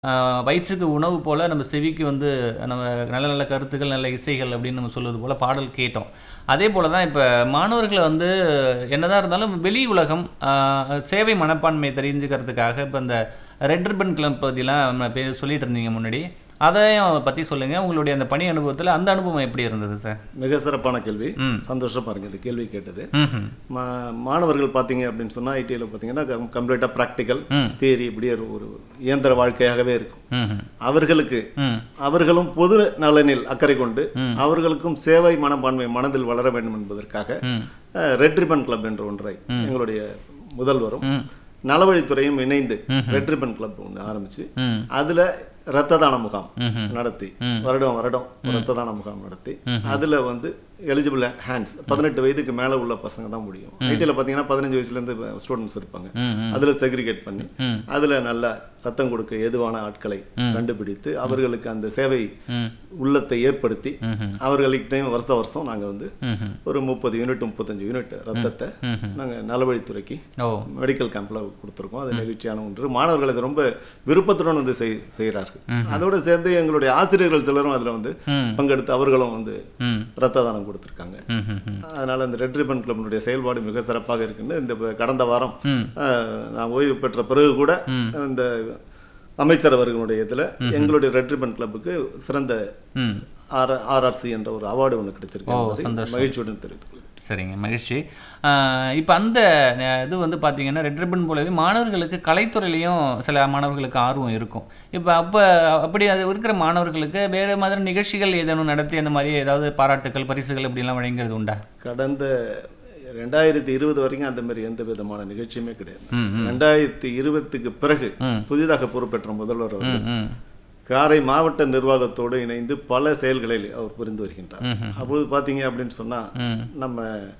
வயிற்றுக்கு உணவு போல நம்ம செவிக்கு வந்து நம்ம நல்ல நல்ல கருத்துக்கள் நல்ல இசைகள் அப்படின்னு நம்ம சொல்வது போல பாடல் கேட்டோம் அதே போல தான் இப்போ மாணவர்களை வந்து என்னதான் இருந்தாலும் வெளி உலகம் ஆஹ், சேவை மனப்பான்மை தெரிஞ்சுக்கிறதுக்காக இப்போ இந்த ரெட் ரிப்பன் கிளப் பற்றிலாம் நம்ம பேர் சொல்லிட்டு இருந்தீங்க முன்னாடி அதையும் பற்றி சொல்லுங்கள் உங்களுடைய அந்த பணி அனுபவத்தில் அந்த அனுபவம் எப்படி இருந்தது சார் மிக சிறப்பான கேள்வி ம். சந்தோஷமா இருக்கு இந்த கேள்வி கேட்டது ம் மா- மாணவர்கள் பார்த்தீங்க அப்படின்னு சொன்னா ஐடியில் பார்த்தீங்கன்னா கம்ப்ளீட்டாக ப்ராக்டிக்கல் ம். தியரி இப்படியே ஒரு- ஒரு இயந்திர வாழ்க்கையாகவே இருக்கும் ம் அவர்களுக்கு ம் அவர்களும் பொது நலனில் அக்கறை கொண்டு அவர்களுக்கும் சேவை மனப்பான்மை மனதில் வளர வேண்டும் என்பதற்காக ம் ரெட் ரிப்பன் கிளப் என்ற ஒன்றை எங்களுடைய முதல்வரும் ம். நலவழித்துறையும் இணைந்து ரெட் ரிப்பன் கிளப் ஒன்று ஆரம்பிச்சு ம் அதுல இரத்த தான முகாம் ம்ஹும். நடத்தி வருடம் வருடம் இரத்த தான முகாம் நடத்தி அதுல வந்து எலிஜிபிள் ஹேண்ட்ஸ் பதினெட்டு வயதுக்கு மேல உள்ள பசங்க தான் முடியும் ஐடியில் பார்த்தீங்கன்னா பதினஞ்சு வயசுல இருந்து ஸ்டூடெண்ட்ஸ் இருப்பாங்க ம் ம் அதுல செக்ரிகேட் பண்ணி ம். அதுல நல்ல ரத்தம் கொடுக்க ஏதுவான ஆட்களை கண்டுபிடித்து அவர்களுக்கு அந்த சேவை ம். உள்ளத்தை ஏற்படுத்தி ம்ஹும். அவர்களுக்கு வருஷம் வருஷம் நாங்க வந்து ம்ஹும். ஒரு முப்பது யூனிட் முப்பத்தஞ்சு யூனிட் ரத்தத்தை ம்ஹும். நாங்க நலவழித்துறைக்கு ஓ மெடிக்கல் கேம்ப்ல கொடுத்துருக்கோம் அது நெகிழ்ச்சியான ஒன்று மாணவர்கள் அதை ரொம்ப விருப்பத்துடன் வந்து செய் செய்கிறார்கள் அதோட சேர்ந்து எங்களுடைய ஆசிரியர்கள் சிலரும் அதுல வந்து ம் பங்கெடுத்து அவர்களும் வந்து ம் ரத்த தானம் கொடுத்துருக்காங்க ம் ம் ம் அதனால இந்த ரெட் ரிப்பன் கிளப்பினுடைய செயல்பாடு மிக சிறப்பாக இருக்குன்னு இந்த ப- கடந்த வாரம் ம். அஹ், நான் ஓய்வு பெற்ற பிறகு கூட இந்த அமைச்சர் அவர்களுடைய இதுல எங்களுடைய ரெட் ரிப்பன் கிளப்புக்கு சிறந்த ம் ஆர் ஆர்ஆர்சி என்ற ஒரு அவார்டு ஒன்று கிடைச்சிருக்கு ஓ, என்பதை சந்தோஷம். மகிழ்ச்சியுடன் தெரிவித்துக் கொள்கிறேன். சரிங்க மகிழ்ச்சி இப்போ அந்த அஹ், இது வந்து பார்த்தீங்கன்னா ரெட் ரிப்பன் போலவே மாணவர்களுக்கு கலைத்துறையிலையும் சில மாணவர்களுக்கு ஆர்வம் இருக்கும் இப்போ அப்போ அப்படி அது இருக்கிற மாணவர்களுக்கு வேறு மாதிரி நிகழ்ச்சிகள் ஏதேனும் நடத்தி அந்த மாதிரி ஏதாவது பாராட்டுக்கள் பரிசுகள் இப்படிலாம் வழங்குறது உண்டா கடந்த ரெண்டாயிரத்தி இருபது வரைக்கும் அந்த மாதிரி எந்த விதமான நிகழ்ச்சியுமே கிடையாது ம் ரெண்டாயிரத்தி இருபத்துக்கு பிறகு ம். புதிதாக பொறுப்பேற்ற முதல்வர் அவர்கள் ம் ம் காரை மாவட்ட நிர்வாகத்தோடு இணைந்து பல செயல்களில் அவர் புரிந்து வருகின்றார் ம்ஹும். அப்போது பார்த்தீங்க அப்படின்னு சொன்னா ம் நம்ம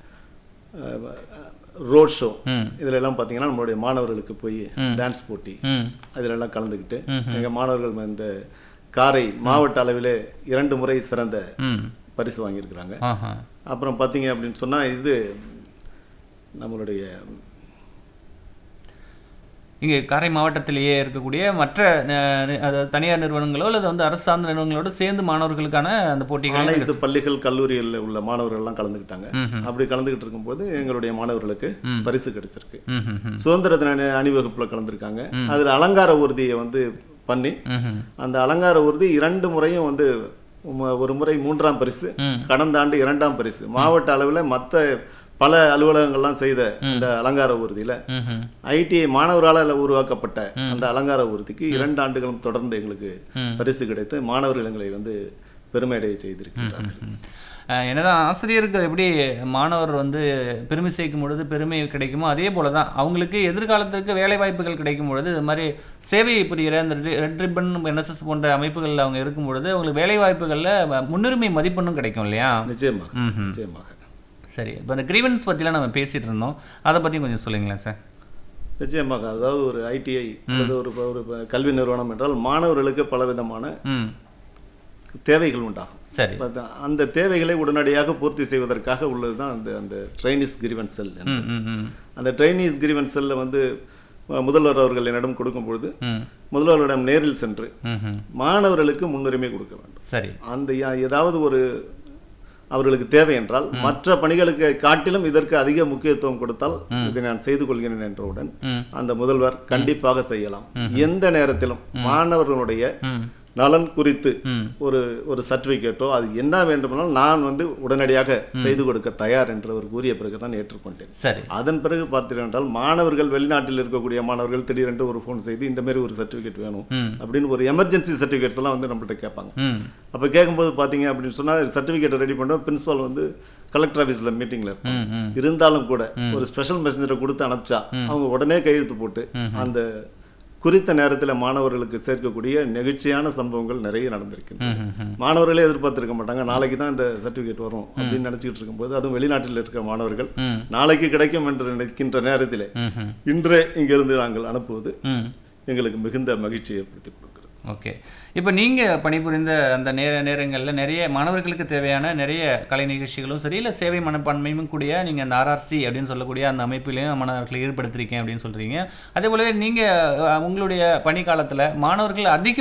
ரோட் ஷோ ம். இதுல எல்லாம் பார்த்தீங்கன்னா நம்மளுடைய மாணவர்களுக்கு போய் டான்ஸ் போட்டி ம் அதுல எல்லாம் கலந்துக்கிட்டு எங்க மாணவர்கள் இந்த காரை மாவட்ட அளவிலே இரண்டு முறை சிறந்த ம் பரிசு வாங்கியிருக்கிறாங்க ஆஹா அப்புறம் பார்த்தீங்க அப்படின்னு சொன்னா இது நம்மளுடைய இங்கே காரை மாவட்டத்திலேயே இருக்கக்கூடிய மற்ற அஹ், நி- அதாவது தனியார் நிறுவனங்களோ அல்லது வந்து அரசு சார்ந்த நிறுவனங்களோடு சேர்ந்து மாணவர்களுக்கான அந்த போட்டிகள் அனைத்து பள்ளிகள் கல்லூரிகளில் உள்ள மாணவர்கள் எல்லாம் கலந்துக்கிட்டாங்க ம்ஹும். அப்படி கலந்துக்கிட்டு இருக்கும்போது எங்களுடைய மாணவர்களுக்கு பரிசு கிடைச்சிருக்கு ம் ம் ம் சுதந்திர தின அணி- அணிவகுப்புல கலந்துருக்காங்க அதுல அலங்கார ஊர்தியை வந்து பண்ணி ம்ஹும். அந்த அலங்கார ஊர்தி இரண்டு முறையும் வந்து உம- ஒரு முறை மூன்றாம் பரிசு ம். கடந்த ஆண்டு இரண்டாம் பரிசு மாவட்ட அளவில் மற்ற பல அலுவலகங்கள்லாம் செய்த இந்த அலங்கார ஊர்தியில ம்ஹும். ஐடிஐ மாணவரால் உருவாக்கப்பட்ட அந்த அலங்கார ஊர்திக்கு இரண்டு ஆண்டுகளும் தொடர்ந்து எங்களுக்கு ம். பரிசு கிடைத்து மாணவர்கள் எங்களை வந்து பெருமையடைய செய்திருக்கின்றார்கள் ம். அஹ், என்னதான் ஆசிரியருக்கு எப்படி மாணவர் வந்து பெருமை சேர்க்கும் பொழுது பெருமை கிடைக்குமோ அதே போல தான் அவங்களுக்கு எதிர்காலத்திற்கு வேலை வாய்ப்புகள் கிடைக்கும் பொழுது இது மாதிரி சேவை புரிகிற இந்த ரெட் ரிப்பன் என்எஸ்எஸ் போன்ற அமைப்புகளில் அவங்க இருக்கும் பொழுது அவங்களுக்கு வேலை வாய்ப்புகளில் முன்னுரிமை மதிப்பெண்ணும் கிடைக்கும் இல்லையா நிச்சயமாக ம்ஹும். நிச்சயமாக சரி இப்போ இந்த கிரீவன்ஸ் பற்றிலாம் நம்ம பேசிட்டு இருந்தோம் அதை பற்றி கொஞ்சம் சொல்லுங்களேன் சார் நிச்சயமாக அதாவது ஒரு ஐடிஐ அல்லது ஒரு ஒரு கல்வி நிறுவனம் என்றால் மாணவர்களுக்கு பலவிதமான ம் தேவைகள் உண்டாகும் சரி But அந்த தேவைகளை உடனடியாக பூர்த்தி செய்வதற்காக உள்ளதுதான் அந்த அந்த ட்ரைனிஸ் கிரிவன் செல் ம் ம் ம் அந்த ட்ரைனிஸ் கிரிவன் செல்ல வந்து அஹ், முதல்வர் அவர்கள் என்னிடம் கொடுக்கும் பொழுது ம் முதல்வரிடம் நேரில் சென்று ம் ம் மாணவர்களுக்கு முன்னுரிமை கொடுக்க வேண்டும் சரி அந்த யா- ஏதாவது ஒரு அவர்களுக்கு தேவை என்றால் மற்ற பணிகளுக்கு காட்டிலும் இதற்கு அதிக முக்கியத்துவம் கொடுத்தால் இதை நான் செய்து கொள்கிறேன் என்றவுடன் ம் அந்த முதல்வர் கண்டிப்பாக செய்யலாம் எந்த நேரத்திலும் மாணவர்களுடைய ம் நலன் குறித்து ம் ஒரு ஒரு சர்டிபிகேட்டோ அது என்ன வேண்டுமானாலும் நான் வந்து உடனடியாக செய்து கொடுக்க தயார் என்று அவர் கூறிய பிறகு தான் ஏற்றுக்கொண்டேன் சரி அதன் பிறகு பார்த்தீர்கள் என்றால் மாணவர்கள் வெளிநாட்டில் இருக்கக்கூடிய மாணவர்கள் திடீரென்று ஒரு ஃபோன் செய்து இந்த மாதிரி ஒரு சர்டிஃபிகேட் வேணும் ம் அப்படின்னு ஒரு எமர்ஜென்சி சர்டிஃபிகேட்ஸ் எல்லாம் வந்து நம்மள்ட்ட கேட்பாங்க ம் அப்போ கேட்கும்போது பார்த்தீங்க அப்படின்னு சொன்னால் சர்டிஃபிகேட்டை ரெடி பண்ண பிரின்சிபால் வந்து கலெக்டர் ஆஃபீஸில் மீட்டிங்கில் இருப்பாங்க ம் ம் இருந்தாலும் கூட ஒரு ஸ்பெஷல் மெசஞ்சரை கொடுத்து அனுப்பிச்சா அவங்க உடனே கையெழுத்து போட்டு அந்த குறித்த நேரத்தில் மாணவர்களுக்கு சேர்க்கக்கூடிய நெகிழ்ச்சியான சம்பவங்கள் நிறைய நடந்திருக்கின்றன ம் ம் ம் மாணவர்களே எதிர்பார்த்திருக்க மாட்டாங்க நாளைக்கு தான் இந்த சர்டிஃபிகேட் வரும் அப்படின்னு நினைச்சிட்டு இருக்கும்போது அதுவும் வெளிநாட்டில் இருக்கிற மாணவர்கள் ம் நாளைக்கு கிடைக்கும் என்று நினைக்கின்ற நேரத்திலே ம் ம் இன்றே இங்கிருந்து நாங்கள் அனுப்புவது ம் எங்களுக்கு மிகுந்த மகிழ்ச்சியை ஏற்படுத்தி கொடுக்கிறது ஓகே இப்போ நீங்கள் பணிபுரிந்த அந்த நேர நேரங்களில் நிறைய மாணவர்களுக்கு தேவையான நிறைய கலை நிகழ்ச்சிகளும் சரி இல்லை சேவை மனப்பான்மையும் கூடிய நீங்கள் அந்த ஆர்ஆர்சி அப்படின்னு சொல்லக்கூடிய அந்த அமைப்பிலையும் மாணவர்களை ஈடுபடுத்திருக்கேன் அப்படின்னு சொல்கிறீங்க அதே போலவே நீங்கள் உங்களுடைய பணி காலத்தில் மாணவர்கள் அதிக